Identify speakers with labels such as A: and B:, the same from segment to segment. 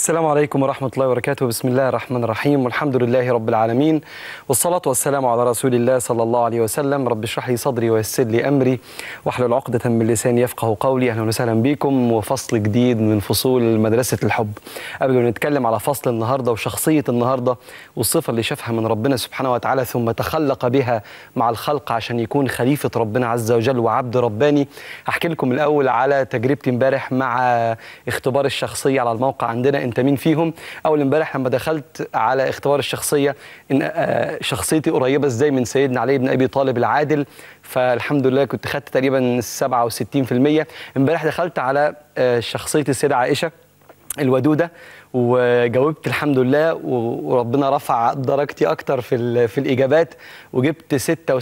A: السلام عليكم ورحمة الله وبركاته بسم الله الرحمن الرحيم والحمد لله رب العالمين والصلاة والسلام على رسول الله صلى الله عليه وسلم رب اشرح لي صدري ويسر لي أمري واحلل عقدة من لساني يفقه قولي أهلا وسهلا بكم وفصل جديد من فصول مدرسة الحب قبل ما نتكلم على فصل النهاردة وشخصية النهاردة والصفة اللي شافها من ربنا سبحانه وتعالى ثم تخلق بها مع الخلق عشان يكون خليفة ربنا عز وجل وعبد رباني هحكي لكم الأول على تجربتي امبارح مع اختبار الشخصية على الموقع عندنا انت مين فيهم اول امبارح لما دخلت على اختبار الشخصيه ان آه، شخصيتي قريبه ازاي من سيدنا علي بن ابي طالب العادل فالحمد لله كنت خدت تقريبا 67% امبارح دخلت على آه، شخصيه السيده عائشه الودوده وجاوبت الحمد لله و- وربنا رفع درجتي اكتر في ال- في الاجابات وجبت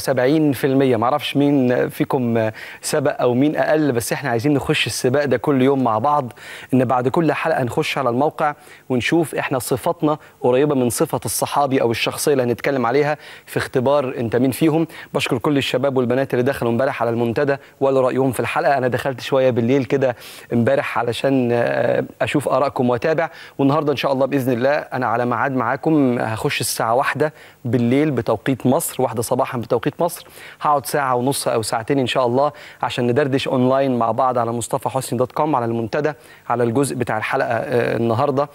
A: 76% ما اعرفش مين فيكم سبق او مين اقل بس احنا عايزين نخش السباق ده كل يوم مع بعض ان بعد كل حلقه نخش على الموقع ونشوف احنا صفاتنا قريبه من صفه الصحابي او الشخصيه اللي هنتكلم عليها في اختبار انت مين فيهم بشكر كل الشباب والبنات اللي دخلوا امبارح على المنتدى وقالوا رايهم في الحلقه انا دخلت شويه بالليل كده امبارح علشان آه، اشوف ارائكم واتابع والنهارده ان شاء الله باذن الله انا على ميعاد معاكم هخش الساعه واحدة بالليل بتوقيت مصر واحدة صباحا بتوقيت مصر هقعد ساعه ونص او ساعتين ان شاء الله عشان ندردش اونلاين مع بعض على مصطفى حسني دوت كوم على المنتدى على الجزء بتاع الحلقه آه، النهارده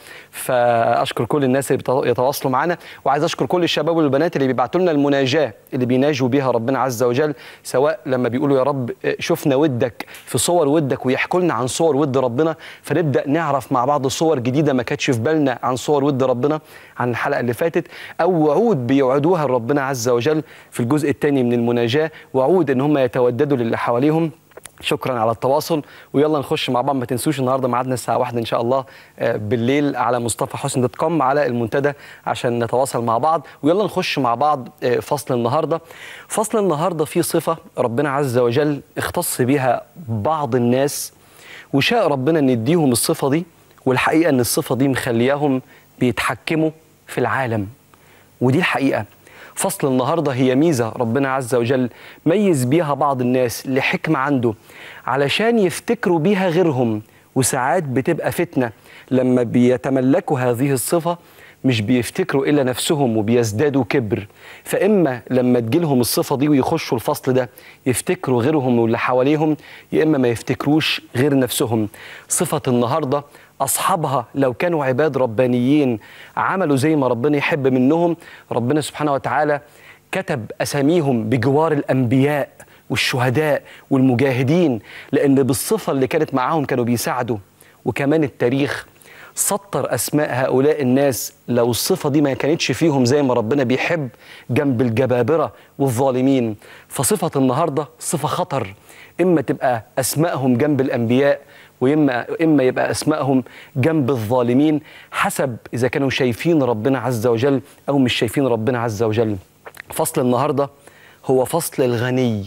A: فاشكر كل الناس اللي بيتوا- يتواصلوا معانا وعايز اشكر كل الشباب والبنات اللي بيبعتوا لنا المناجاه اللي بيناجوا بيها ربنا عز وجل سواء لما بيقولوا يا رب آه، شفنا ودك في صور ودك ويحكوا لنا عن صور ود ربنا فنبدا نعرف مع بعض صور جديده ما كانتش في بالنا عن صور ود ربنا عن الحلقه اللي فاتت او وعود بيوعدوها لربنا عز وجل في الجزء الثاني من المناجاه وعود ان هم يتوددوا للي حواليهم شكرا على التواصل ويلا نخش مع بعض ما تنسوش النهارده ميعادنا الساعه واحدة ان شاء الله آه، بالليل على مصطفى حسن دوت كوم على المنتدى عشان نتواصل مع بعض ويلا نخش مع بعض آه، فصل النهارده فصل النهارده فيه صفه ربنا عز وجل اختص بها بعض الناس وشاء ربنا ان يديهم الصفه دي والحقيقه ان الصفه دي مخلياهم بيتحكموا في العالم ودي الحقيقة فصل النهاردة هي ميزة ربنا عز وجل ميز بيها بعض الناس لحكمة عنده علشان يفتكروا بيها غيرهم وساعات بتبقى فتنة لما بيتملكوا هذه الصفة مش بيفتكروا إلا نفسهم وبيزدادوا كبر فإما لما تجيلهم الصفة دي ويخشوا الفصل ده يفتكروا غيرهم واللي حواليهم يا إما ما يفتكروش غير نفسهم صفة النهاردة أصحابها لو كانوا عباد ربانيين عملوا زي ما ربنا يحب منهم ربنا سبحانه وتعالى كتب أساميهم بجوار الأنبياء والشهداء والمجاهدين لأن بالصفة اللي كانت معاهم كانوا بيساعدوا وكمان التاريخ سطر أسماء هؤلاء الناس لو الصفة دي ما كانتش فيهم زي ما ربنا بيحب جنب الجبابرة والظالمين فصفة النهاردة صفة خطر إما تبقى أسمائهم جنب الأنبياء واما اما يبقى اسمائهم جنب الظالمين حسب اذا كانوا شايفين ربنا عز وجل او مش شايفين ربنا عز وجل فصل النهارده هو فصل الغني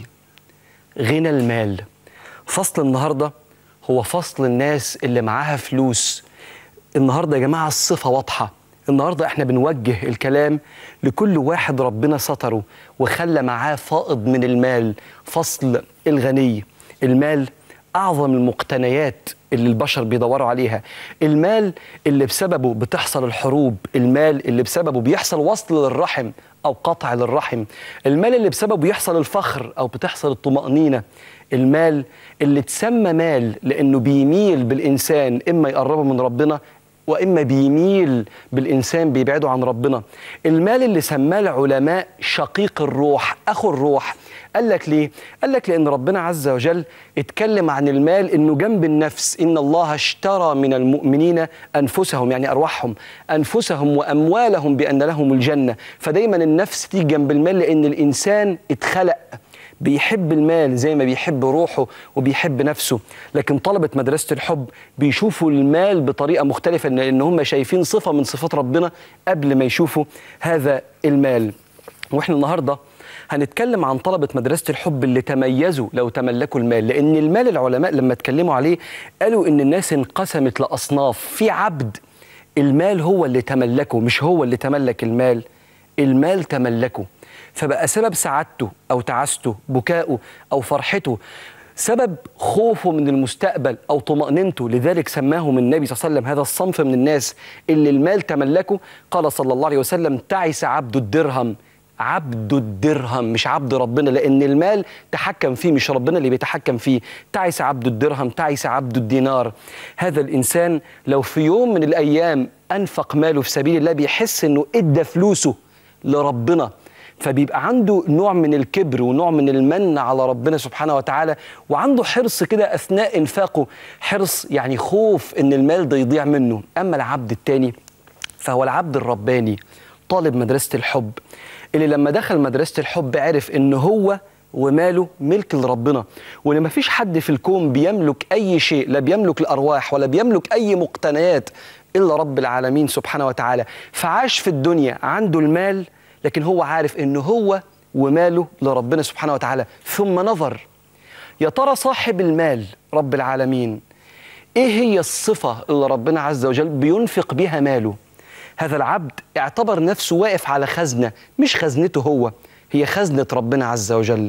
A: غنى المال فصل النهارده هو فصل الناس اللي معاها فلوس النهارده يا جماعه الصفه واضحه النهارده احنا بنوجه الكلام لكل واحد ربنا ستره وخلى معاه فائض من المال فصل الغني المال اعظم المقتنيات اللي البشر بيدوروا عليها المال اللي بسببه بتحصل الحروب المال اللي بسببه بيحصل وصل للرحم او قطع للرحم المال اللي بسببه يحصل الفخر او بتحصل الطمأنينة المال اللي تسمى مال لانه بيميل بالانسان اما يقربه من ربنا واما بيميل بالانسان بيبعده عن ربنا المال اللي سماه العلماء شقيق الروح اخو الروح قال لك ليه قال لك لان ربنا عز وجل اتكلم عن المال انه جنب النفس ان الله اشترى من المؤمنين انفسهم يعني ارواحهم انفسهم واموالهم بان لهم الجنه فدايما النفس تيجي جنب المال لان الانسان اتخلق بيحب المال زي ما بيحب روحه وبيحب نفسه لكن طلبة مدرسة الحب بيشوفوا المال بطريقة مختلفة لأن هم شايفين صفة من صفات ربنا قبل ما يشوفوا هذا المال وإحنا النهاردة هنتكلم عن طلبة مدرسة الحب اللي تميزوا لو تملكوا المال لأن المال العلماء لما اتكلموا عليه قالوا إن الناس انقسمت لأصناف في عبد المال هو اللي تملكه مش هو اللي تملك المال المال تملكه فبقى سبب سعادته او تعاسته بكائه او فرحته سبب خوفه من المستقبل او طمأنينته لذلك سماهم النبي صلى الله عليه وسلم هذا الصنف من الناس اللي المال تملكه قال صلى الله عليه وسلم تعس عبد الدرهم عبد الدرهم مش عبد ربنا لان المال تحكم فيه مش ربنا اللي بيتحكم فيه تعس عبد الدرهم تعس عبد الدينار هذا الانسان لو في يوم من الايام انفق ماله في سبيل الله بيحس انه ادى فلوسه لربنا فبيبقى عنده نوع من الكبر ونوع من المن على ربنا سبحانه وتعالى وعنده حرص كده اثناء انفاقه حرص يعني خوف ان المال ده يضيع منه اما العبد التاني فهو العبد الرباني طالب مدرسه الحب اللي لما دخل مدرسه الحب عرف ان هو وماله ملك لربنا وان مفيش حد في الكون بيملك اي شيء لا بيملك الارواح ولا بيملك اي مقتنيات الا رب العالمين سبحانه وتعالى فعاش في الدنيا عنده المال لكن هو عارف ان هو وماله لربنا سبحانه وتعالى ثم نظر يا ترى صاحب المال رب العالمين ايه هي الصفه اللي ربنا عز وجل بينفق بها ماله هذا العبد اعتبر نفسه واقف على خزنه مش خزنته هو هي خزنه ربنا عز وجل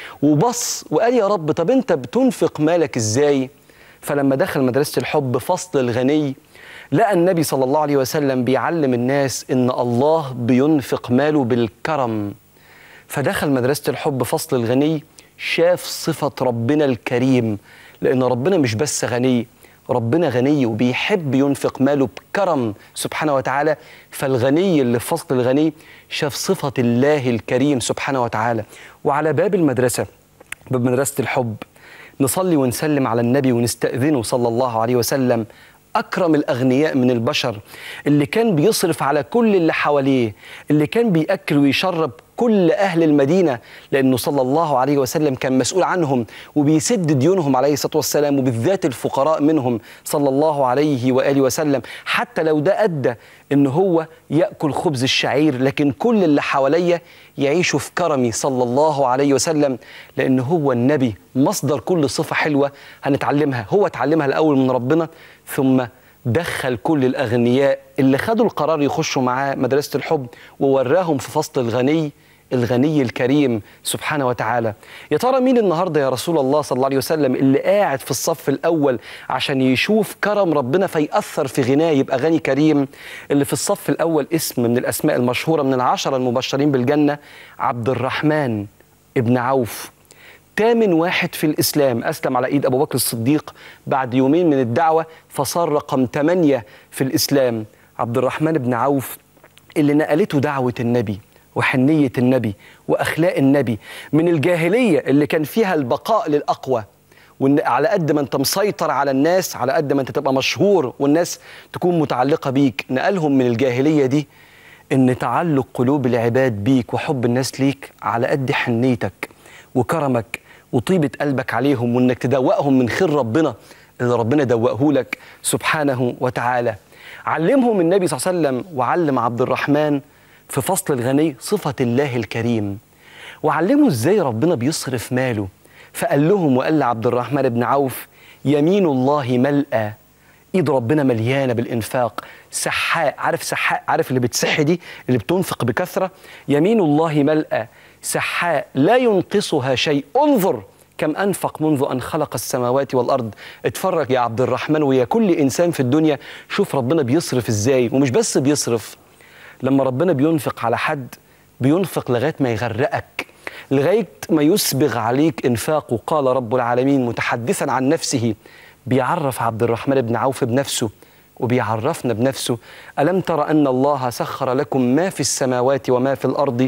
A: وبص وقال يا رب طب انت بتنفق مالك ازاي فلما دخل مدرسه الحب فصل الغني لقى النبي صلى الله عليه وسلم بيعلم الناس ان الله بينفق ماله بالكرم فدخل مدرسه الحب فصل الغني شاف صفه ربنا الكريم لان ربنا مش بس غني ربنا غني وبيحب ينفق ماله بكرم سبحانه وتعالى فالغني اللي في فصل الغني شاف صفه الله الكريم سبحانه وتعالى وعلى باب المدرسه باب مدرسه الحب نصلي ونسلم على النبي ونستأذنه صلى الله عليه وسلم أكرم الأغنياء من البشر اللي كان بيصرف على كل اللي حواليه اللي كان بيأكل ويشرب كل أهل المدينة لأنه صلى الله عليه وسلم كان مسؤول عنهم وبيسد ديونهم عليه الصلاة والسلام وبالذات الفقراء منهم صلى الله عليه وآله وسلم حتى لو ده أدى إن هو يأكل خبز الشعير لكن كل اللي حواليا يعيشوا في كرمي صلى الله عليه وسلم لأن هو النبي مصدر كل صفة حلوة هنتعلمها هو اتعلمها الأول من ربنا ثم دخل كل الأغنياء اللي خدوا القرار يخشوا معاه مدرسة الحب ووراهم في فصل الغني الغني الكريم سبحانه وتعالى يا ترى مين النهارده يا رسول الله صلى الله عليه وسلم اللي قاعد في الصف الاول عشان يشوف كرم ربنا فيأثر في غناه يبقى غني كريم اللي في الصف الاول اسم من الاسماء المشهوره من العشره المبشرين بالجنه عبد الرحمن ابن عوف تامن واحد في الإسلام أسلم على إيد أبو بكر الصديق بعد يومين من الدعوة فصار رقم ثمانية في الإسلام عبد الرحمن بن عوف اللي نقلته دعوة النبي وحنية النبي وأخلاق النبي من الجاهلية اللي كان فيها البقاء للأقوى وان على قد ما انت مسيطر على الناس على قد ما انت تبقى مشهور والناس تكون متعلقه بيك نقلهم من الجاهليه دي ان تعلق قلوب العباد بيك وحب الناس ليك على قد حنيتك وكرمك وطيبه قلبك عليهم وانك تدوقهم من خير ربنا اللي ربنا دوقه لك سبحانه وتعالى علمهم النبي صلى الله عليه وسلم وعلم عبد الرحمن في فصل الغني صفه الله الكريم وعلمه ازاي ربنا بيصرف ماله فقال لهم وقال لعبد الرحمن بن عوف يمين الله ملأى ايد ربنا مليانه بالانفاق سحاء عارف سحاء عارف اللي بتسح دي اللي بتنفق بكثره يمين الله ملأى سحاء لا ينقصها شيء انظر كم انفق منذ ان خلق السماوات والارض اتفرج يا عبد الرحمن ويا كل انسان في الدنيا شوف ربنا بيصرف ازاي ومش بس بيصرف لما ربنا بينفق على حد بينفق لغايه ما يغرقك لغايه ما يسبغ عليك انفاقه قال رب العالمين متحدثا عن نفسه بيعرف عبد الرحمن بن عوف بنفسه وبيعرفنا بنفسه الم تر ان الله سخر لكم ما في السماوات وما في الارض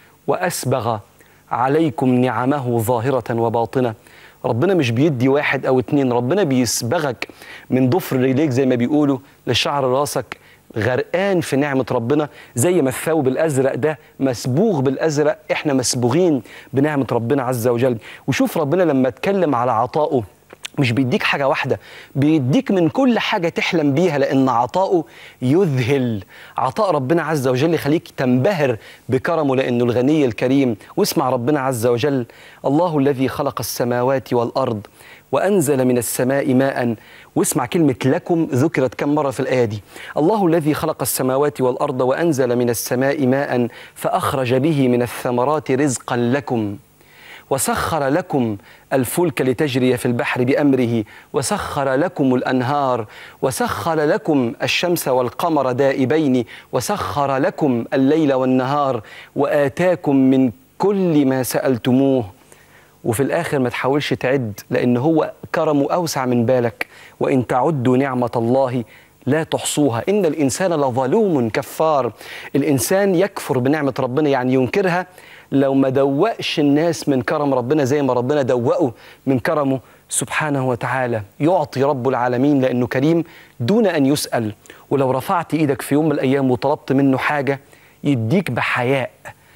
A: واسبغ عليكم نعمه ظاهره وباطنه ربنا مش بيدي واحد او اتنين ربنا بيسبغك من ضفر رجليك زي ما بيقولوا لشعر راسك غرقان في نعمة ربنا زي ما الثوب الأزرق ده مسبوغ بالأزرق إحنا مسبوغين بنعمة ربنا عز وجل وشوف ربنا لما اتكلم على عطائه مش بيديك حاجة واحدة بيديك من كل حاجة تحلم بيها لأن عطاؤه يذهل عطاء ربنا عز وجل يخليك تنبهر بكرمه لأنه الغني الكريم واسمع ربنا عز وجل الله الذي خلق السماوات والأرض وأنزل من السماء ماء واسمع كلمة لكم ذكرت كم مرة في الآية دي الله الذي خلق السماوات والأرض وأنزل من السماء ماء فأخرج به من الثمرات رزقا لكم وسخر لكم الفلك لتجري في البحر بامره وسخر لكم الانهار وسخر لكم الشمس والقمر دائبين وسخر لكم الليل والنهار واتاكم من كل ما سالتموه وفي الاخر ما تحاولش تعد لان هو كرمه اوسع من بالك وان تعدوا نعمه الله لا تحصوها ان الانسان لظلوم كفار الانسان يكفر بنعمه ربنا يعني ينكرها لو ما دوقش الناس من كرم ربنا زي ما ربنا دوقه من كرمه سبحانه وتعالى يعطي رب العالمين لانه كريم دون ان يسال ولو رفعت ايدك في يوم من الايام وطلبت منه حاجه يديك بحياء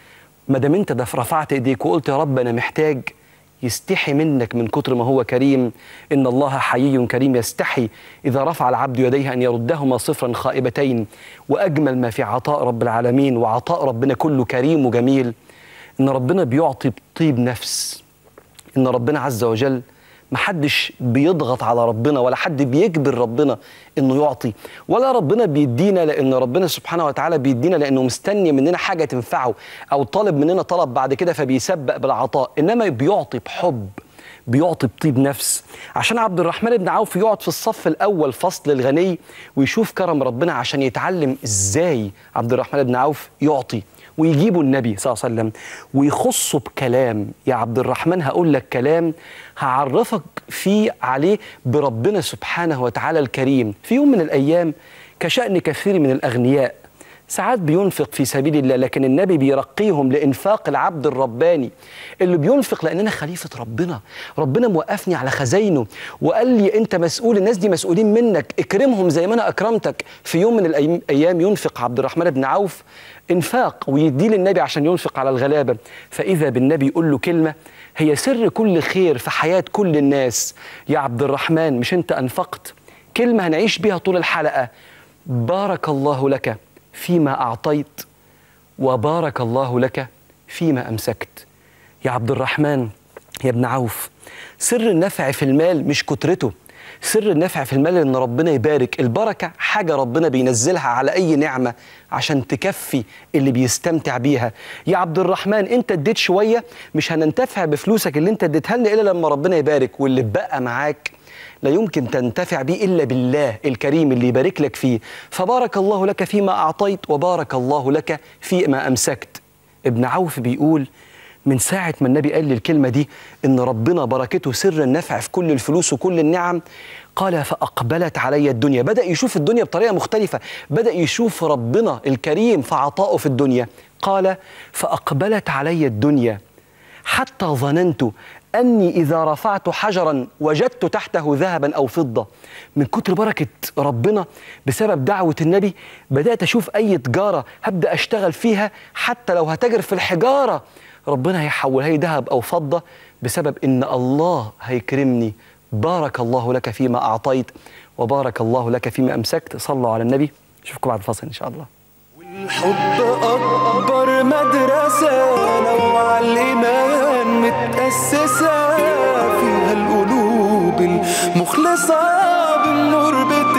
A: ما دام انت ده رفعت ايديك وقلت يا رب انا محتاج يستحي منك من كتر ما هو كريم ان الله حيي كريم يستحي اذا رفع العبد يديه ان يردهما صفرا خائبتين واجمل ما في عطاء رب العالمين وعطاء ربنا كله كريم وجميل ان ربنا بيعطي بطيب نفس ان ربنا عز وجل محدش بيضغط على ربنا ولا حد بيجبر ربنا انه يعطي ولا ربنا بيدينا لان ربنا سبحانه وتعالى بيدينا لانه مستني مننا حاجه تنفعه او طالب مننا طلب بعد كده فبيسبق بالعطاء انما بيعطي بحب بيعطي بطيب نفس عشان عبد الرحمن بن عوف يقعد في الصف الاول فصل الغني ويشوف كرم ربنا عشان يتعلم ازاي عبد الرحمن بن عوف يعطي ويجيبوا النبي صلى الله عليه وسلم ويخصوا بكلام يا عبد الرحمن هقول لك كلام هعرفك فيه عليه بربنا سبحانه وتعالى الكريم في يوم من الأيام كشأن كثير من الأغنياء ساعات بينفق في سبيل الله لكن النبي بيرقيهم لإنفاق العبد الرباني اللي بينفق لأن أنا خليفة ربنا ربنا موقفني على خزاينه وقال لي أنت مسؤول الناس دي مسؤولين منك اكرمهم زي ما أنا أكرمتك في يوم من الأيام ينفق عبد الرحمن بن عوف انفاق ويديه للنبي عشان ينفق على الغلابة فإذا بالنبي يقول له كلمة هي سر كل خير في حياة كل الناس يا عبد الرحمن مش أنت أنفقت كلمة هنعيش بيها طول الحلقة بارك الله لك فيما أعطيت وبارك الله لك فيما أمسكت يا عبد الرحمن يا ابن عوف سر النفع في المال مش كترته سر النفع في المال ان ربنا يبارك البركه حاجه ربنا بينزلها على اي نعمه عشان تكفي اللي بيستمتع بيها يا عبد الرحمن انت اديت شويه مش هننتفع بفلوسك اللي انت اديتها لنا الا لما ربنا يبارك واللي بقى معاك لا يمكن تنتفع به الا بالله الكريم اللي يبارك لك فيه فبارك الله لك فيما اعطيت وبارك الله لك فيما امسكت ابن عوف بيقول من ساعة ما النبي قال لي الكلمة دي إن ربنا بركته سر النفع في كل الفلوس وكل النعم قال فأقبلت علي الدنيا بدأ يشوف الدنيا بطريقة مختلفة بدأ يشوف ربنا الكريم في عطائه في الدنيا قال فأقبلت علي الدنيا حتى ظننت أني إذا رفعت حجرا وجدت تحته ذهبا أو فضة من كتر بركة ربنا بسبب دعوة النبي بدأت أشوف أي تجارة هبدأ أشتغل فيها حتى لو هتاجر في الحجارة ربنا هيحولها لي ذهب أو فضة بسبب إن الله هيكرمني بارك الله لك فيما أعطيت وبارك الله لك فيما أمسكت صلوا على النبي أشوفكم بعد الفاصل إن شاء الله
B: والحب أكبر مدرسة لو على الإيمان متأسسة فيها القلوب المخلصة بالنور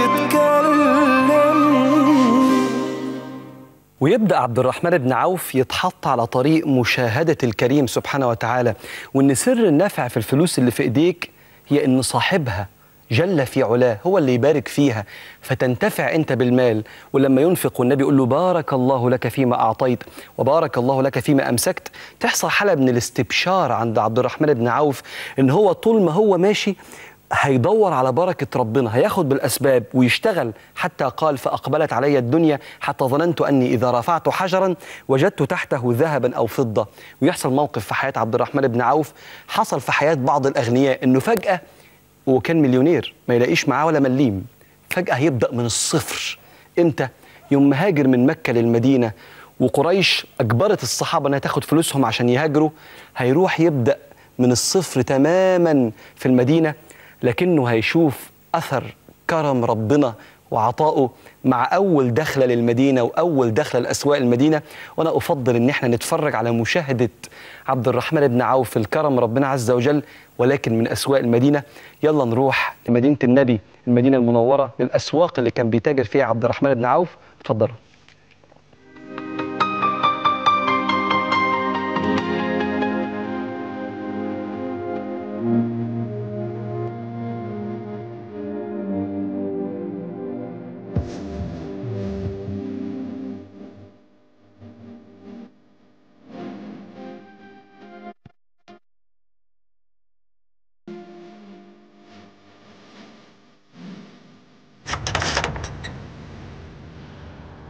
B: بتتكلم
A: ويبدا عبد الرحمن بن عوف يتحط على طريق مشاهده الكريم سبحانه وتعالى وان سر النفع في الفلوس اللي في ايديك هي ان صاحبها جل في علاه هو اللي يبارك فيها فتنتفع انت بالمال ولما ينفق والنبي يقول له بارك الله لك فيما اعطيت وبارك الله لك فيما امسكت تحصل حاله من الاستبشار عند عبد الرحمن بن عوف ان هو طول ما هو ماشي هيدور على بركة ربنا هياخد بالأسباب ويشتغل حتى قال فأقبلت علي الدنيا حتى ظننت أني إذا رفعت حجرا وجدت تحته ذهبا أو فضة ويحصل موقف في حياة عبد الرحمن بن عوف حصل في حياة بعض الأغنياء أنه فجأة هو كان مليونير ما يلاقيش معاه ولا مليم فجأة هيبدأ من الصفر إمتى؟ يوم هاجر من مكة للمدينة وقريش أجبرت الصحابة أنها تاخد فلوسهم عشان يهاجروا هيروح يبدأ من الصفر تماما في المدينة لكنه هيشوف أثر كرم ربنا وعطائه مع أول دخلة للمدينة وأول دخلة لأسواق المدينة وأنا أفضل إن احنا نتفرج على مشاهدة عبد الرحمن بن عوف الكرم ربنا عز وجل ولكن من أسواق المدينة يلا نروح لمدينة النبي المدينة المنورة للأسواق اللي كان بيتاجر فيها عبد الرحمن بن عوف اتفضلوا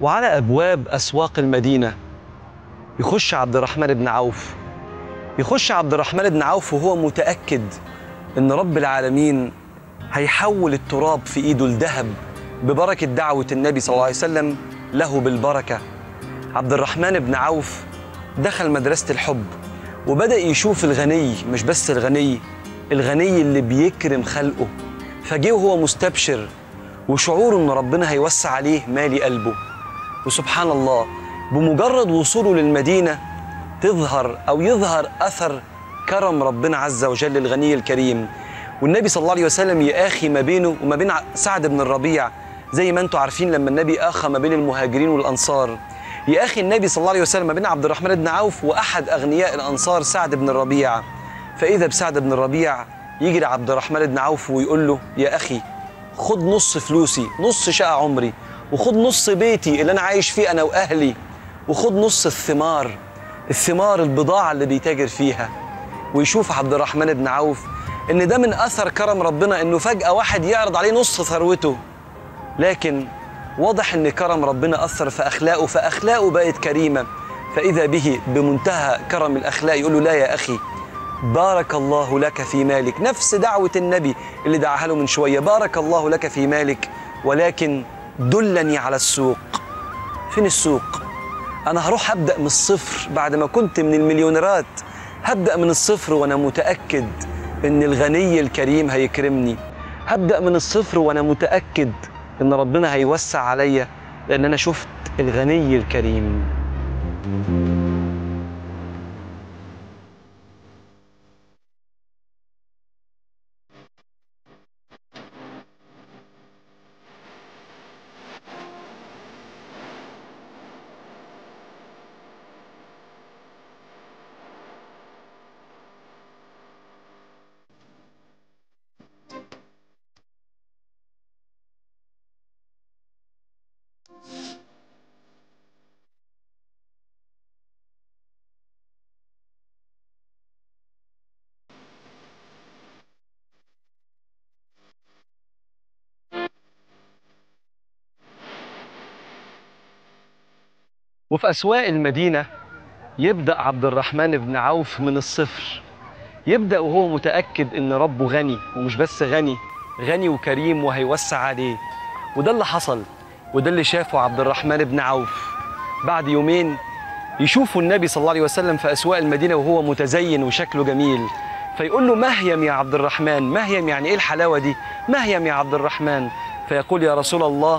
A: وعلى أبواب أسواق المدينة يخش عبد الرحمن بن عوف يخش عبد الرحمن بن عوف وهو متأكد إن رب العالمين هيحول التراب في إيده لذهب ببركة دعوة النبي صلى الله عليه وسلم له بالبركة عبد الرحمن بن عوف دخل مدرسة الحب وبدأ يشوف الغني مش بس الغني الغني اللي بيكرم خلقه فجه وهو مستبشر وشعوره ان ربنا هيوسع عليه مالي قلبه وسبحان الله بمجرد وصوله للمدينة تظهر أو يظهر أثر كرم ربنا عز وجل الغني الكريم والنبي صلى الله عليه وسلم يآخي ما بينه وما بين سعد بن الربيع زي ما انتم عارفين لما النبي آخى ما بين المهاجرين والأنصار يآخي النبي صلى الله عليه وسلم ما بين عبد الرحمن بن عوف وأحد أغنياء الأنصار سعد بن الربيع فإذا بسعد بن الربيع يجي لعبد الرحمن بن عوف ويقول له يا أخي خد نص فلوسي نص شقة عمري وخد نص بيتي اللي أنا عايش فيه أنا وأهلي وخد نص الثمار الثمار البضاعة اللي بيتاجر فيها ويشوف عبد الرحمن بن عوف إن ده من أثر كرم ربنا إنه فجأة واحد يعرض عليه نص ثروته لكن واضح إن كرم ربنا أثر في أخلاقه فأخلاقه بقت كريمة فإذا به بمنتهى كرم الأخلاق يقول له لا يا أخي بارك الله لك في مالك نفس دعوة النبي اللي دعاها له من شوية بارك الله لك في مالك ولكن دلني على السوق فين السوق أنا هروح أبدأ من الصفر بعد ما كنت من المليونيرات هبدأ من الصفر وأنا متأكد إن الغني الكريم هيكرمني هبدأ من الصفر وأنا متأكد إن ربنا هيوسع عليا لأن أنا شفت الغني الكريم وفي أسواق المدينة يبدأ عبد الرحمن بن عوف من الصفر يبدأ وهو متأكد إن ربه غني ومش بس غني غني وكريم وهيوسع عليه وده اللي حصل وده اللي شافه عبد الرحمن بن عوف بعد يومين يشوفوا النبي صلى الله عليه وسلم في أسواق المدينة وهو متزين وشكله جميل فيقول له مهيم يا عبد الرحمن مهيم يعني إيه الحلاوة دي مهيم يا عبد الرحمن فيقول يا رسول الله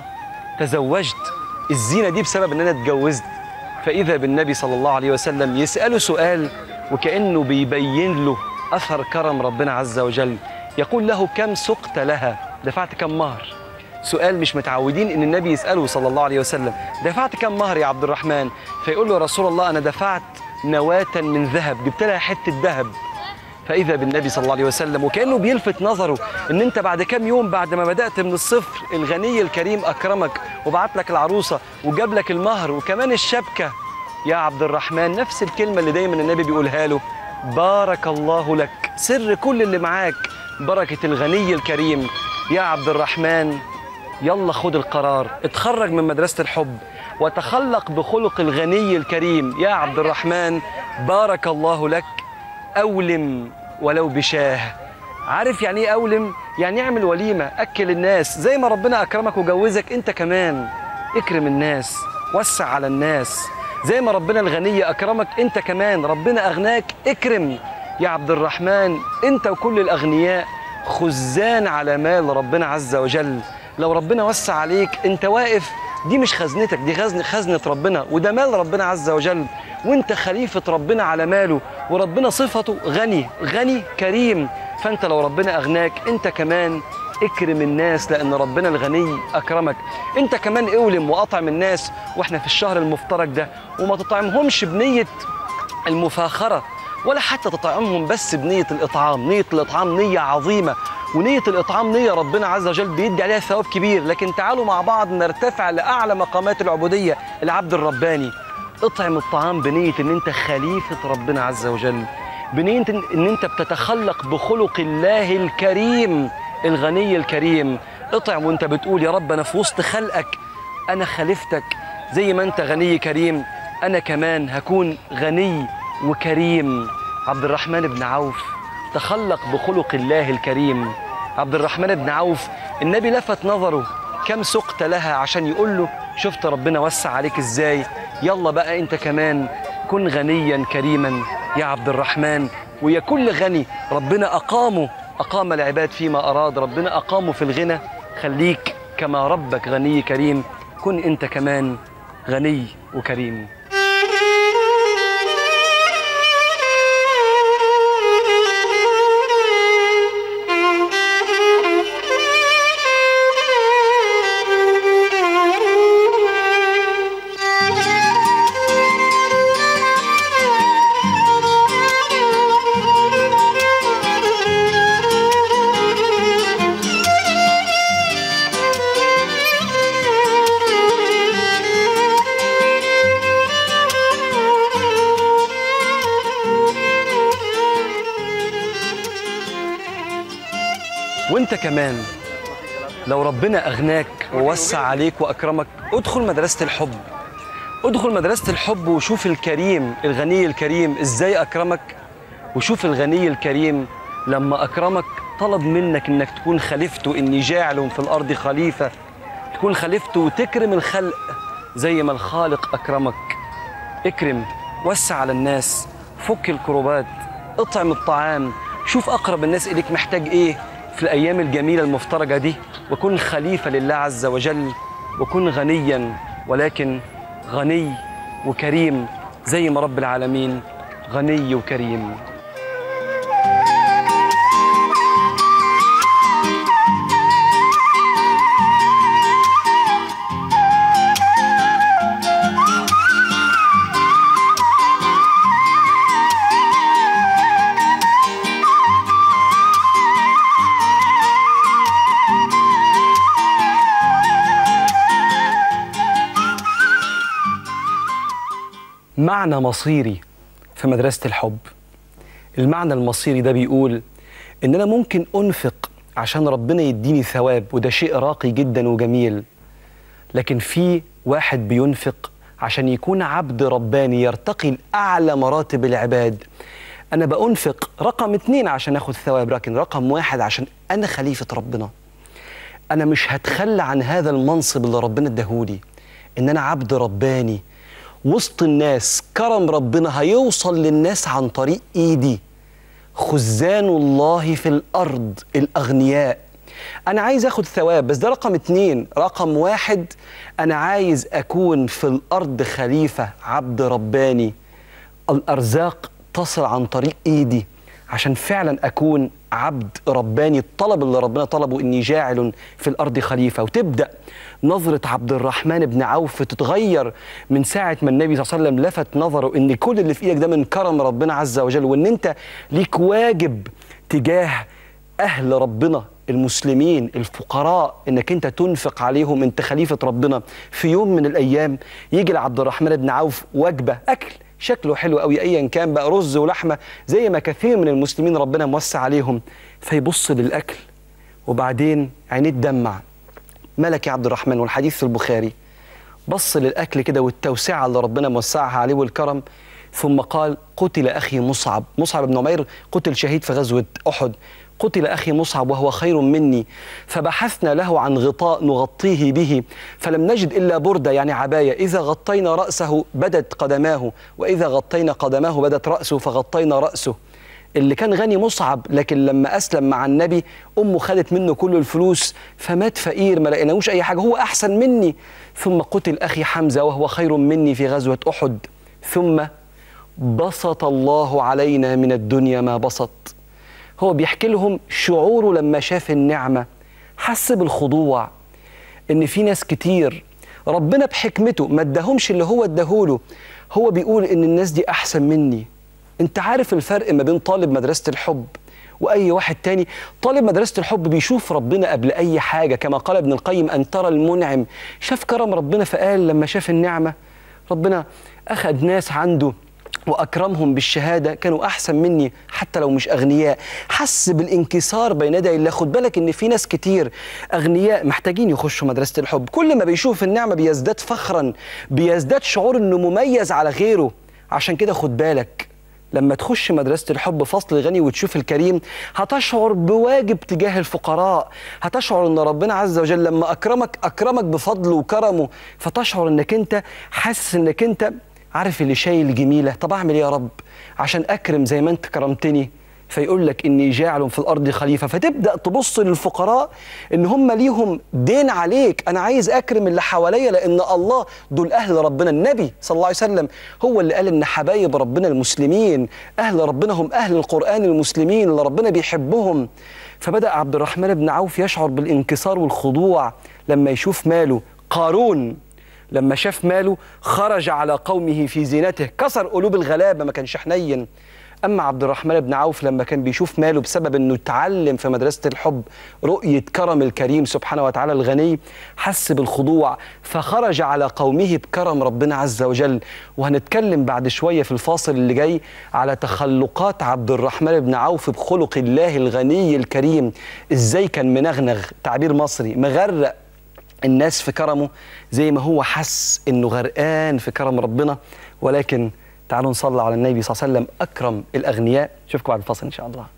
A: تزوجت الزينة دي بسبب إن أنا اتجوزت فإذا بالنبي صلى الله عليه وسلم يسأله سؤال وكأنه بيبين له أثر كرم ربنا عز وجل يقول له كم سقت لها دفعت كم مهر سؤال مش متعودين ان النبي يساله صلى الله عليه وسلم دفعت كم مهر يا عبد الرحمن فيقول له يا رسول الله انا دفعت نواه من ذهب جبت لها حته ذهب فاذا بالنبي صلى الله عليه وسلم وكانه بيلفت نظره ان انت بعد كام يوم بعد ما بدات من الصفر الغني الكريم اكرمك وبعت لك العروسه وجاب لك المهر وكمان الشبكه يا عبد الرحمن نفس الكلمه اللي دايما النبي بيقولها له بارك الله لك سر كل اللي معاك بركه الغني الكريم يا عبد الرحمن يلا خد القرار اتخرج من مدرسة الحب وتخلق بخلق الغني الكريم يا عبد الرحمن بارك الله لك أولم ولو بشاه عارف يعني ايه أولم؟ يعني اعمل وليمة أكل الناس زي ما ربنا أكرمك وجوزك أنت كمان اكرم الناس وسع على الناس زي ما ربنا الغني أكرمك أنت كمان ربنا أغناك اكرم يا عبد الرحمن أنت وكل الأغنياء خزان على مال ربنا عز وجل لو ربنا وسع عليك انت واقف دي مش خزنتك دي خزن خزنة ربنا وده مال ربنا عز وجل وانت خليفة ربنا على ماله وربنا صفته غني غني كريم فانت لو ربنا اغناك انت كمان اكرم الناس لان ربنا الغني اكرمك انت كمان اولم واطعم الناس واحنا في الشهر المفترج ده وما تطعمهمش بنية المفاخرة ولا حتى تطعمهم بس بنية الإطعام نية الإطعام نية عظيمة ونية الإطعام نية ربنا عز وجل بيدي عليها ثواب كبير لكن تعالوا مع بعض نرتفع لأعلى مقامات العبودية العبد الرباني اطعم الطعام بنية ان انت خليفة ربنا عز وجل بنية ان انت بتتخلق بخلق الله الكريم الغني الكريم اطعم وانت بتقول يا رب انا في وسط خلقك انا خليفتك زي ما انت غني كريم انا كمان هكون غني وكريم عبد الرحمن بن عوف تخلق بخلق الله الكريم عبد الرحمن بن عوف النبي لفت نظره كم سقت لها عشان يقول له شفت ربنا وسع عليك ازاي يلا بقى انت كمان كن غنيا كريما يا عبد الرحمن ويا كل غني ربنا اقامه اقام العباد فيما اراد ربنا اقامه في الغنى خليك كما ربك غني كريم كن انت كمان غني وكريم وانت كمان لو ربنا اغناك ووسع عليك واكرمك ادخل مدرسه الحب ادخل مدرسه الحب وشوف الكريم الغني الكريم ازاي اكرمك وشوف الغني الكريم لما اكرمك طلب منك انك تكون خليفته اني جاعل في الارض خليفه تكون خليفته وتكرم الخلق زي ما الخالق اكرمك اكرم وسع على الناس فك الكروبات اطعم الطعام شوف اقرب الناس اليك محتاج ايه في الايام الجميله المفترجه دي وكن خليفه لله عز وجل وكن غنيا ولكن غني وكريم زي ما رب العالمين غني وكريم معنى مصيري في مدرسة الحب المعنى المصيري ده بيقول إن أنا ممكن أنفق عشان ربنا يديني ثواب وده شيء راقي جدا وجميل لكن في واحد بينفق عشان يكون عبد رباني يرتقي لأعلى مراتب العباد أنا بأنفق رقم اتنين عشان أخذ ثواب لكن رقم واحد عشان أنا خليفة ربنا أنا مش هتخلى عن هذا المنصب اللي ربنا اداهولي إن أنا عبد رباني وسط الناس كرم ربنا هيوصل للناس عن طريق ايدي خزان الله في الارض الاغنياء انا عايز اخد ثواب بس ده رقم اتنين رقم واحد انا عايز اكون في الارض خليفه عبد رباني الارزاق تصل عن طريق ايدي عشان فعلا اكون عبد رباني الطلب اللي ربنا طلبه اني جاعل في الارض خليفه وتبدا نظره عبد الرحمن بن عوف تتغير من ساعه ما النبي صلى الله عليه وسلم لفت نظره ان كل اللي في ايدك ده من كرم ربنا عز وجل وان انت ليك واجب تجاه اهل ربنا المسلمين الفقراء انك انت تنفق عليهم انت خليفه ربنا في يوم من الايام يجي لعبد الرحمن بن عوف وجبه اكل شكله حلو قوي ايا كان بقى رز ولحمه زي ما كثير من المسلمين ربنا موسع عليهم فيبص للاكل وبعدين عينيه تدمع ملك يا عبد الرحمن والحديث في البخاري بص للاكل كده والتوسعه اللي ربنا موسعها عليه والكرم ثم قال قتل اخي مصعب مصعب بن عمير قتل شهيد في غزوه احد قتل اخي مصعب وهو خير مني فبحثنا له عن غطاء نغطيه به فلم نجد الا برده يعني عبايه اذا غطينا راسه بدت قدماه واذا غطينا قدماه بدت راسه فغطينا راسه اللي كان غني مصعب لكن لما اسلم مع النبي امه خدت منه كل الفلوس فمات فقير ما لقيناهوش اي حاجه هو احسن مني ثم قتل اخي حمزه وهو خير مني في غزوه احد ثم بسط الله علينا من الدنيا ما بسط هو بيحكي لهم شعوره لما شاف النعمه حس بالخضوع ان في ناس كتير ربنا بحكمته ما اداهمش اللي هو اداهوله هو بيقول ان الناس دي احسن مني انت عارف الفرق ما بين طالب مدرسه الحب واي واحد تاني طالب مدرسه الحب بيشوف ربنا قبل اي حاجه كما قال ابن القيم ان ترى المنعم شاف كرم ربنا فقال لما شاف النعمه ربنا اخذ ناس عنده واكرمهم بالشهاده كانوا احسن مني حتى لو مش اغنياء حس بالانكسار بين يدي الله خد بالك ان في ناس كتير اغنياء محتاجين يخشوا مدرسه الحب كل ما بيشوف النعمه بيزداد فخرا بيزداد شعور انه مميز على غيره عشان كده خد بالك لما تخش مدرسة الحب فصل غني وتشوف الكريم هتشعر بواجب تجاه الفقراء هتشعر ان ربنا عز وجل لما اكرمك اكرمك بفضله وكرمه فتشعر انك انت حاسس انك انت عارف اللي شايل جميلة طب اعمل ايه يا رب عشان اكرم زي ما انت كرمتني فيقول لك اني جاعل في الارض خليفه فتبدا تبص للفقراء ان هم ليهم دين عليك انا عايز اكرم اللي حواليا لان الله دول اهل ربنا النبي صلى الله عليه وسلم هو اللي قال ان حبايب ربنا المسلمين اهل ربنا هم اهل القران المسلمين اللي ربنا بيحبهم فبدا عبد الرحمن بن عوف يشعر بالانكسار والخضوع لما يشوف ماله قارون لما شاف ماله خرج على قومه في زينته كسر قلوب الغلابه ما كانش حنين اما عبد الرحمن بن عوف لما كان بيشوف ماله بسبب انه اتعلم في مدرسه الحب رؤيه كرم الكريم سبحانه وتعالى الغني حس بالخضوع فخرج على قومه بكرم ربنا عز وجل وهنتكلم بعد شويه في الفاصل اللي جاي على تخلقات عبد الرحمن بن عوف بخلق الله الغني الكريم ازاي كان منغنغ تعبير مصري مغرق الناس في كرمه زي ما هو حس انه غرقان في كرم ربنا ولكن تعالوا نصلي على النبي صلى الله عليه وسلم اكرم الاغنياء اشوفكم بعد الفاصل ان شاء الله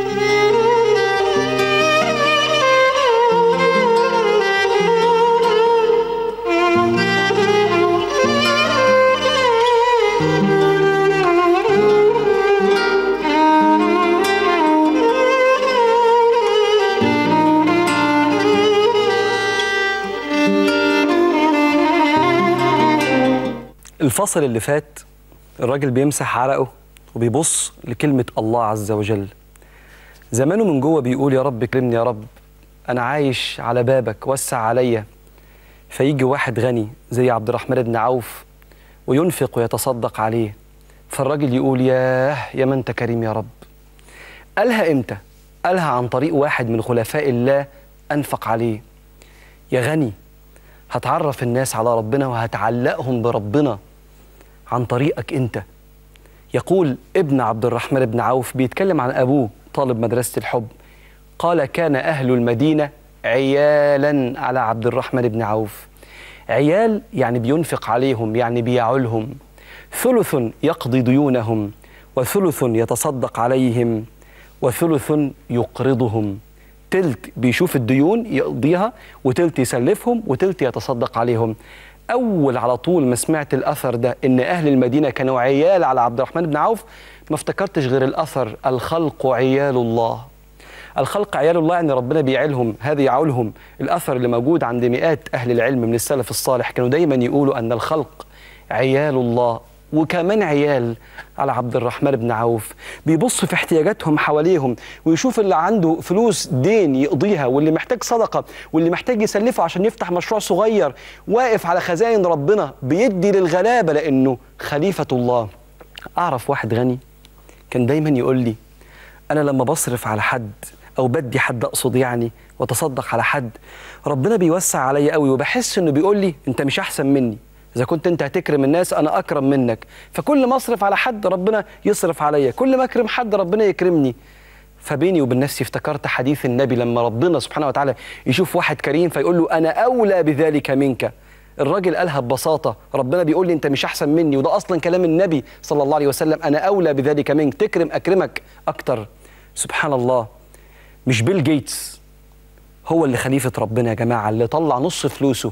A: الفصل اللي فات الراجل بيمسح عرقه وبيبص لكلمة الله عز وجل زمانه من جوه بيقول يا رب اكرمني يا رب أنا عايش على بابك وسع عليا فيجي واحد غني زي عبد الرحمن بن عوف وينفق ويتصدق عليه فالراجل يقول ياه يا من أنت كريم يا رب قالها إمتى؟ قالها عن طريق واحد من خلفاء الله أنفق عليه يا غني هتعرف الناس على ربنا وهتعلقهم بربنا عن طريقك انت يقول ابن عبد الرحمن بن عوف بيتكلم عن ابوه طالب مدرسه الحب قال كان اهل المدينه عيالا على عبد الرحمن بن عوف عيال يعني بينفق عليهم يعني بيعولهم ثلث يقضي ديونهم وثلث يتصدق عليهم وثلث يقرضهم تلت بيشوف الديون يقضيها وتلت يسلفهم وتلت يتصدق عليهم اول على طول ما سمعت الاثر ده ان اهل المدينه كانوا عيال على عبد الرحمن بن عوف ما افتكرتش غير الاثر الخلق عيال الله الخلق عيال الله يعني ربنا بيعيلهم هذا يعولهم الاثر اللي موجود عند مئات اهل العلم من السلف الصالح كانوا دايما يقولوا ان الخلق عيال الله وكمان عيال على عبد الرحمن بن عوف بيبص في احتياجاتهم حواليهم ويشوف اللي عنده فلوس دين يقضيها واللي محتاج صدقة واللي محتاج يسلفه عشان يفتح مشروع صغير واقف على خزائن ربنا بيدي للغلابة لأنه خليفة الله أعرف واحد غني كان دايما يقول لي أنا لما بصرف على حد أو بدي حد أقصد يعني وتصدق على حد ربنا بيوسع عليا قوي وبحس إنه بيقول لي أنت مش أحسن مني إذا كنت أنت هتكرم الناس أنا أكرم منك فكل ما أصرف على حد ربنا يصرف عليا كل ما أكرم حد ربنا يكرمني فبيني وبين نفسي افتكرت حديث النبي لما ربنا سبحانه وتعالى يشوف واحد كريم فيقول له أنا أولى بذلك منك الراجل قالها ببساطة ربنا بيقول لي أنت مش أحسن مني وده أصلا كلام النبي صلى الله عليه وسلم أنا أولى بذلك منك تكرم أكرمك أكتر سبحان الله مش بيل جيتس هو اللي خليفة ربنا يا جماعة اللي طلع نص فلوسه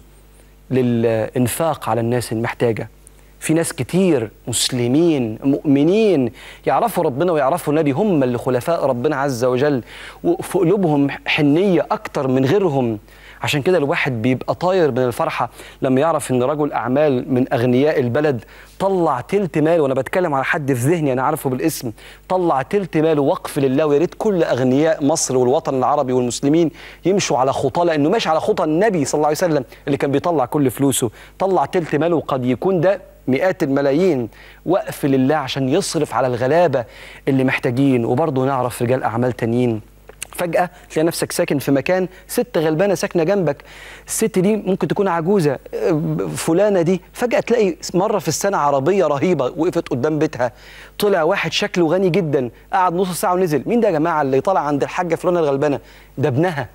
A: للإنفاق على الناس المحتاجة في ناس كتير مسلمين مؤمنين يعرفوا ربنا ويعرفوا النبي هم اللي خلفاء ربنا عز وجل وفي قلوبهم حنية أكتر من غيرهم عشان كده الواحد بيبقى طاير من الفرحة لما يعرف إن رجل أعمال من أغنياء البلد طلع تلت ماله وأنا بتكلم على حد في ذهني أنا عارفه بالاسم طلع تلت ماله وقف لله ويا ريت كل أغنياء مصر والوطن العربي والمسلمين يمشوا على خطى لأنه ماشي على خطى النبي صلى الله عليه وسلم اللي كان بيطلع كل فلوسه طلع تلت ماله وقد يكون ده مئات الملايين وقف لله عشان يصرف على الغلابة اللي محتاجين وبرضه نعرف رجال أعمال تانيين فجأة تلاقي نفسك ساكن في مكان ست غلبانة ساكنة جنبك الست دي ممكن تكون عجوزة آه، فلانة دي فجأة تلاقي مرة في السنة عربية رهيبة وقفت قدام بيتها طلع واحد شكله غني جدا قعد نص ساعة ونزل مين ده يا جماعة اللي طالع عند الحاجة فلانة الغلبانة ده ابنها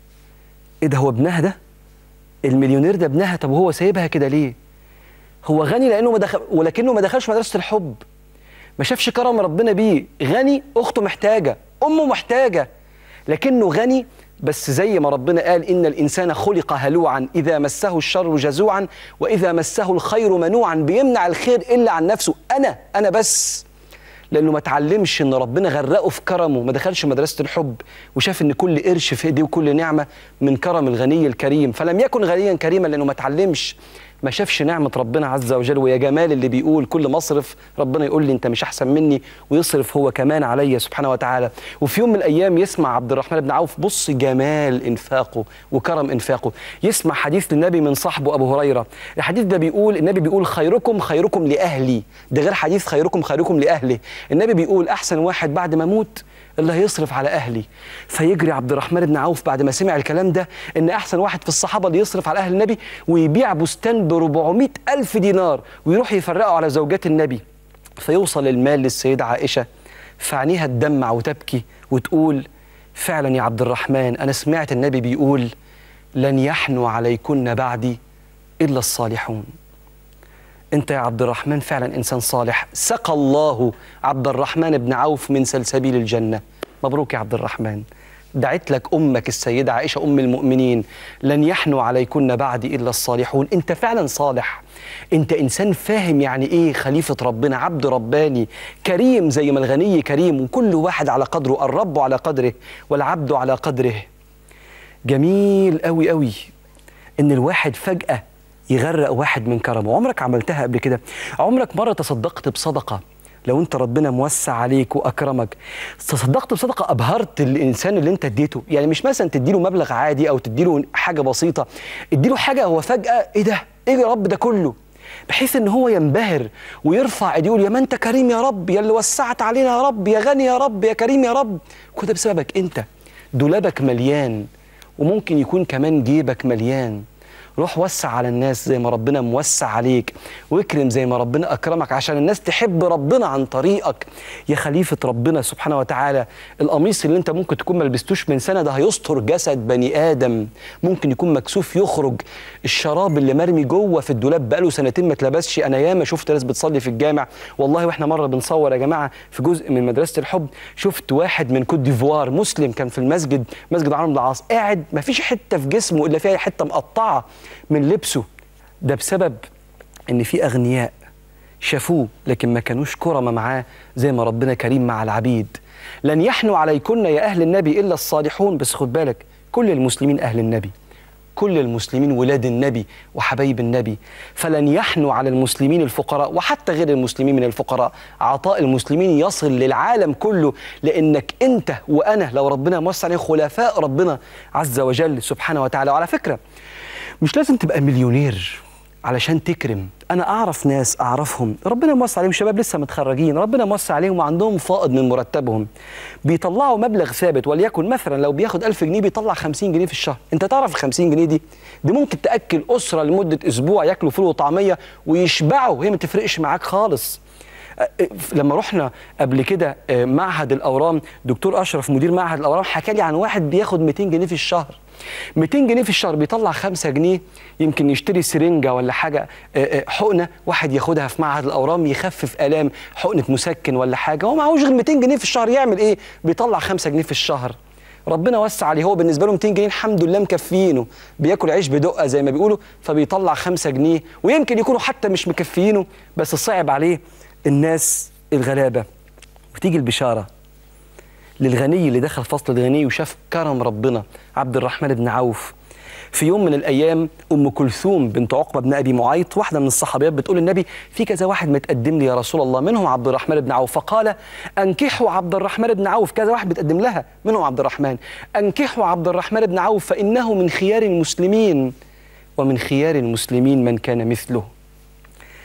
A: ايه ده هو ابنها ده المليونير ده ابنها طب هو سايبها كده ليه هو غني لانه ما دخل ولكنه ما دخلش مدرسه الحب ما شافش كرم ربنا بيه غني اخته محتاجه امه محتاجه لكنه غني بس زي ما ربنا قال ان الانسان خلق هلوعا اذا مسه الشر جزوعا واذا مسه الخير منوعا بيمنع الخير الا عن نفسه انا انا بس لانه ما اتعلمش ان ربنا غرقه في كرمه ما دخلش مدرسه الحب وشاف ان كل قرش في ايديه وكل نعمه من كرم الغني الكريم فلم يكن غنيا كريما لانه ما اتعلمش ما شافش نعمه ربنا عز وجل ويا جمال اللي بيقول كل مصرف ربنا يقول لي انت مش احسن مني ويصرف هو كمان عليا سبحانه وتعالى وفي يوم من الايام يسمع عبد الرحمن بن عوف بص جمال انفاقه وكرم انفاقه يسمع حديث للنبي من صاحبه ابو هريره الحديث ده بيقول النبي بيقول خيركم خيركم لاهلي ده غير حديث خيركم خيركم لاهله النبي بيقول احسن واحد بعد ما اموت اللي هيصرف على اهلي فيجري عبد الرحمن بن عوف بعد ما سمع الكلام ده ان احسن واحد في الصحابه اللي يصرف على اهل النبي ويبيع بستان ب 400 الف دينار ويروح يفرقه على زوجات النبي فيوصل المال للسيده عائشه فعينيها تدمع وتبكي وتقول فعلا يا عبد الرحمن انا سمعت النبي بيقول لن يحنو عليكن بعدي الا الصالحون انت يا عبد الرحمن فعلا انسان صالح سقى الله عبد الرحمن بن عوف من سلسبيل الجنه مبروك يا عبد الرحمن دعت لك امك السيده عائشه ام المؤمنين لن يحنو عليكن بعدي الا الصالحون انت فعلا صالح انت انسان فاهم يعني ايه خليفه ربنا عبد رباني كريم زي ما الغني كريم وكل واحد على قدره الرب على قدره والعبد على قدره جميل قوي قوي ان الواحد فجاه يغرق واحد من كرمه عمرك عملتها قبل كده عمرك مره تصدقت بصدقه لو انت ربنا موسع عليك واكرمك تصدقت بصدقه ابهرت الانسان اللي انت اديته يعني مش مثلا تديله مبلغ عادي او تديله حاجه بسيطه اديله حاجه هو فجاه ايه ده ايه يا رب ده كله بحيث ان هو ينبهر ويرفع ايديه يقول يا ما انت كريم يا رب يا اللي وسعت علينا يا رب يا غني يا رب يا كريم يا رب كل ده بسببك انت دولابك مليان وممكن يكون كمان جيبك مليان روح وسع على الناس زي ما ربنا موسع عليك واكرم زي ما ربنا اكرمك عشان الناس تحب ربنا عن طريقك يا خليفه ربنا سبحانه وتعالى القميص اللي انت ممكن تكون ما لبستوش من سنه ده هيستر جسد بني ادم ممكن يكون مكسوف يخرج الشراب اللي مرمي جوه في الدولاب بقاله سنتين ما اتلبسش انا ياما شفت ناس بتصلي في الجامع والله واحنا مره بنصور يا جماعه في جزء من مدرسه الحب شفت واحد من كوت ديفوار مسلم كان في المسجد مسجد عمرو بن العاص قاعد ما فيش حته في جسمه الا فيها حته مقطعه من لبسه ده بسبب ان في اغنياء شافوه لكن ما كانوش كرمة معاه زي ما ربنا كريم مع العبيد لن يحنوا عليكن يا اهل النبي الا الصالحون بس خد بالك كل المسلمين اهل النبي كل المسلمين ولاد النبي وحبايب النبي فلن يحنوا على المسلمين الفقراء وحتى غير المسلمين من الفقراء عطاء المسلمين يصل للعالم كله لانك انت وانا لو ربنا موسع عليه خلفاء ربنا عز وجل سبحانه وتعالى وعلى فكره مش لازم تبقى مليونير علشان تكرم انا اعرف ناس اعرفهم ربنا موسع عليهم شباب لسه متخرجين ربنا موسع عليهم وعندهم فائض من مرتبهم بيطلعوا مبلغ ثابت وليكن مثلا لو بياخد 1000 جنيه بيطلع 50 جنيه في الشهر انت تعرف ال 50 جنيه دي دي ممكن تاكل اسره لمده اسبوع ياكلوا فول وطعميه ويشبعوا وهي ما تفرقش معاك خالص لما رحنا قبل كده معهد الاورام دكتور اشرف مدير معهد الاورام حكى لي عن واحد بياخد 200 جنيه في الشهر 200 جنيه في الشهر بيطلع 5 جنيه يمكن يشتري سرنجه ولا حاجه حقنه واحد ياخدها في معهد الاورام يخفف الام حقنه مسكن ولا حاجه هو معهوش غير 200 جنيه في الشهر يعمل ايه بيطلع 5 جنيه في الشهر ربنا وسع عليه هو بالنسبه له 200 جنيه الحمد لله مكفيينه بياكل عيش بدقه زي ما بيقولوا فبيطلع 5 جنيه ويمكن يكونوا حتى مش مكفيينه بس صعب عليه الناس الغلابه وتيجي البشاره للغني اللي دخل فصل الغني وشاف كرم ربنا عبد الرحمن بن عوف في يوم من الايام ام كلثوم بنت عقبه بن ابي معيط واحده من الصحابيات بتقول للنبي في كذا واحد متقدم لي يا رسول الله منهم عبد الرحمن بن عوف فقال انكحوا عبد الرحمن بن عوف كذا واحد بتقدم لها منهم عبد الرحمن انكحوا عبد الرحمن بن عوف فانه من خيار المسلمين ومن خيار المسلمين من كان مثله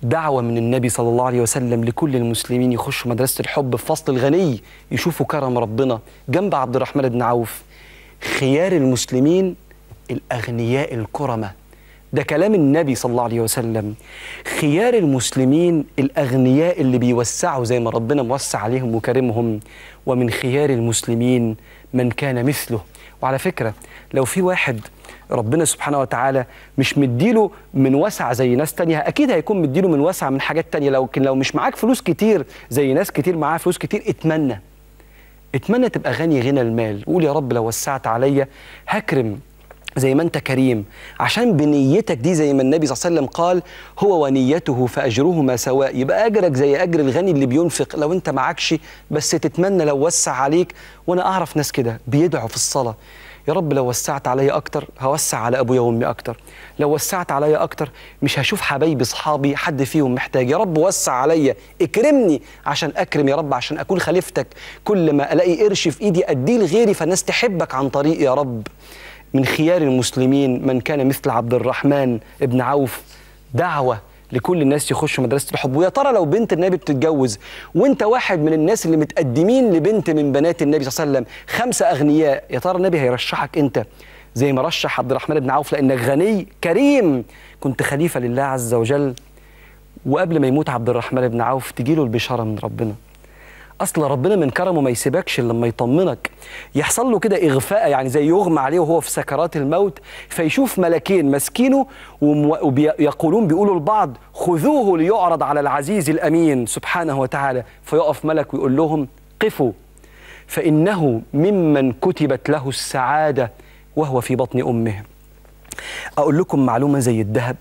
A: دعوة من النبي صلى الله عليه وسلم لكل المسلمين يخشوا مدرسة الحب في فصل الغني يشوفوا كرم ربنا جنب عبد الرحمن بن عوف خيار المسلمين الأغنياء الكرمة ده كلام النبي صلى الله عليه وسلم خيار المسلمين الأغنياء اللي بيوسعوا زي ما ربنا موسع عليهم وكرمهم ومن خيار المسلمين من كان مثله وعلى فكرة لو في واحد ربنا سبحانه وتعالى مش مديله من وسع زي ناس تانية أكيد هيكون مديله من وسع من حاجات تانية لكن لو مش معاك فلوس كتير زي ناس كتير معاها فلوس كتير اتمنى اتمنى تبقى غني غنى المال قول يا رب لو وسعت عليا هكرم زي ما انت كريم عشان بنيتك دي زي ما النبي صلى الله عليه وسلم قال هو ونيته فاجرهما سواء يبقى اجرك زي اجر الغني اللي بينفق لو انت معكش بس تتمنى لو وسع عليك وانا اعرف ناس كده بيدعوا في الصلاه يا رب لو وسعت عليا اكتر هوسع على ابويا وامي اكتر لو وسعت عليا اكتر مش هشوف حبايبي اصحابي حد فيهم محتاج يا رب وسع عليا اكرمني عشان اكرم يا رب عشان اكون خليفتك كل ما الاقي قرش في ايدي اديه لغيري فالناس تحبك عن طريق يا رب من خيار المسلمين من كان مثل عبد الرحمن ابن عوف دعوة لكل الناس يخشوا مدرسة الحب ويا ترى لو بنت النبي بتتجوز وانت واحد من الناس اللي متقدمين لبنت من بنات النبي صلى الله عليه وسلم خمسة أغنياء يا ترى النبي هيرشحك انت زي ما رشح عبد الرحمن بن عوف لأنك غني كريم كنت خليفة لله عز وجل وقبل ما يموت عبد الرحمن بن عوف تجيله البشارة من ربنا اصل ربنا من كرمه ما يسيبكش الا لما يطمنك يحصل له كده اغفاء يعني زي يغمى عليه وهو في سكرات الموت فيشوف ملكين ماسكينه ويقولون بيقولوا لبعض خذوه ليعرض على العزيز الامين سبحانه وتعالى فيقف ملك ويقول لهم قفوا فانه ممن كتبت له السعاده وهو في بطن امه اقول لكم معلومه زي الذهب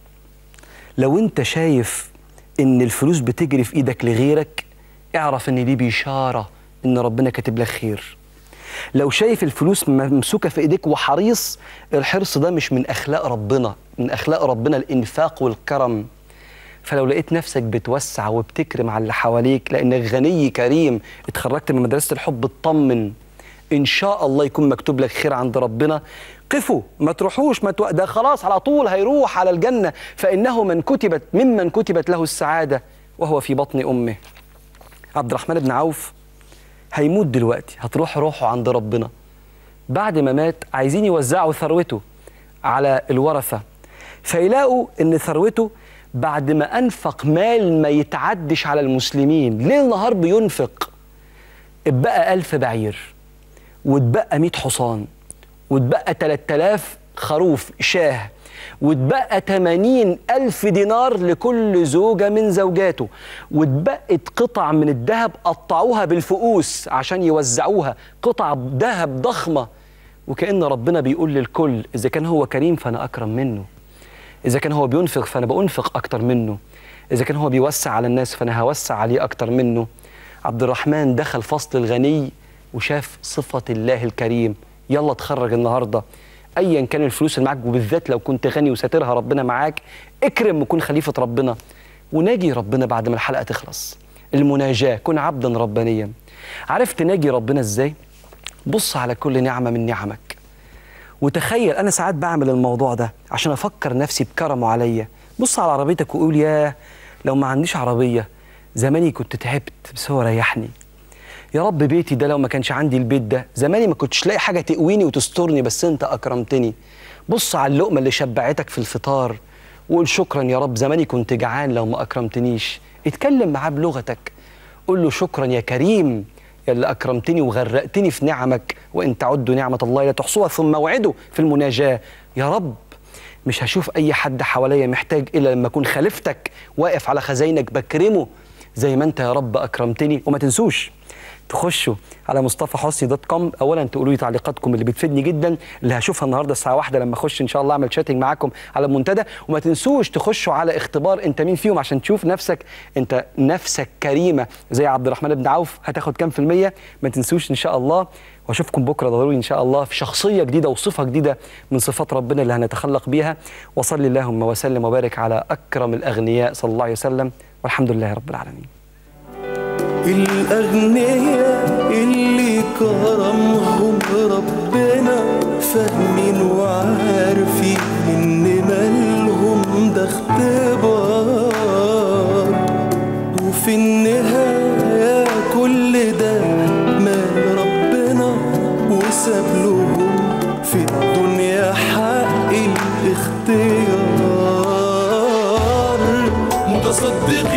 A: لو انت شايف ان الفلوس بتجري في ايدك لغيرك اعرف ان دي بشاره ان ربنا كاتب لك خير لو شايف الفلوس ممسوكه في ايديك وحريص الحرص ده مش من اخلاق ربنا من اخلاق ربنا الانفاق والكرم فلو لقيت نفسك بتوسع وبتكرم على اللي حواليك لانك غني كريم اتخرجت من مدرسه الحب اطمن ان شاء الله يكون مكتوب لك خير عند ربنا قفوا ما تروحوش ما تو... ده خلاص على طول هيروح على الجنه فانه من كتبت ممن كتبت له السعاده وهو في بطن امه عبد الرحمن بن عوف هيموت دلوقتي هتروح روحه عند ربنا بعد ما مات عايزين يوزعوا ثروته على الورثة فيلاقوا ان ثروته بعد ما انفق مال ما يتعدش على المسلمين ليل نهار بينفق اتبقى ألف بعير واتبقى 100 حصان واتبقى 3000 خروف شاه واتبقى 80 ألف دينار لكل زوجة من زوجاته واتبقت قطع من الذهب قطعوها بالفؤوس عشان يوزعوها قطع ذهب ضخمة وكأن ربنا بيقول للكل إذا كان هو كريم فأنا أكرم منه إذا كان هو بينفق فأنا بأنفق أكتر منه إذا كان هو بيوسع على الناس فأنا هوسع عليه أكتر منه عبد الرحمن دخل فصل الغني وشاف صفة الله الكريم يلا اتخرج النهارده ايا كان الفلوس اللي معاك وبالذات لو كنت غني وساترها ربنا معاك اكرم وكن خليفه ربنا وناجي ربنا بعد ما الحلقه تخلص المناجاه كن عبدا ربانيا عرفت ناجي ربنا ازاي بص على كل نعمه من نعمك وتخيل انا ساعات بعمل الموضوع ده عشان افكر نفسي بكرمه عليا بص على عربيتك وقول يا لو ما عنديش عربيه زماني كنت تعبت بس هو ريحني يا رب بيتي ده لو ما كانش عندي البيت ده زماني ما كنتش لاقي حاجه تقويني وتسترني بس انت اكرمتني بص على اللقمه اللي شبعتك في الفطار وقول شكرا يا رب زماني كنت جعان لو ما اكرمتنيش اتكلم معاه بلغتك قول له شكرا يا كريم يا اللي اكرمتني وغرقتني في نعمك وان تعدوا نعمه الله لا تحصوها ثم اوعدوا في المناجاه يا رب مش هشوف اي حد حواليا محتاج الا لما اكون خليفتك واقف على خزاينك بكرمه زي ما انت يا رب اكرمتني وما تنسوش تخشوا على مصطفى حسني دوت كوم اولا تقولوا لي تعليقاتكم اللي بتفيدني جدا اللي هشوفها النهارده الساعه واحدة لما اخش ان شاء الله اعمل شاتنج معاكم على المنتدى وما تنسوش تخشوا على اختبار انت مين فيهم عشان تشوف نفسك انت نفسك كريمه زي عبد الرحمن بن عوف هتاخد كام في الميه ما تنسوش ان شاء الله واشوفكم بكره ضروري ان شاء الله في شخصيه جديده وصفه جديده من صفات ربنا اللي هنتخلق بيها وصلي اللهم وسلم وبارك على اكرم الاغنياء صلى الله عليه وسلم والحمد لله رب العالمين
B: الأغنياء اللي كرمهم ربنا فاهمين وعارفين إن مالهم ده اختبار في الدنيا حق الاختيار متصدقين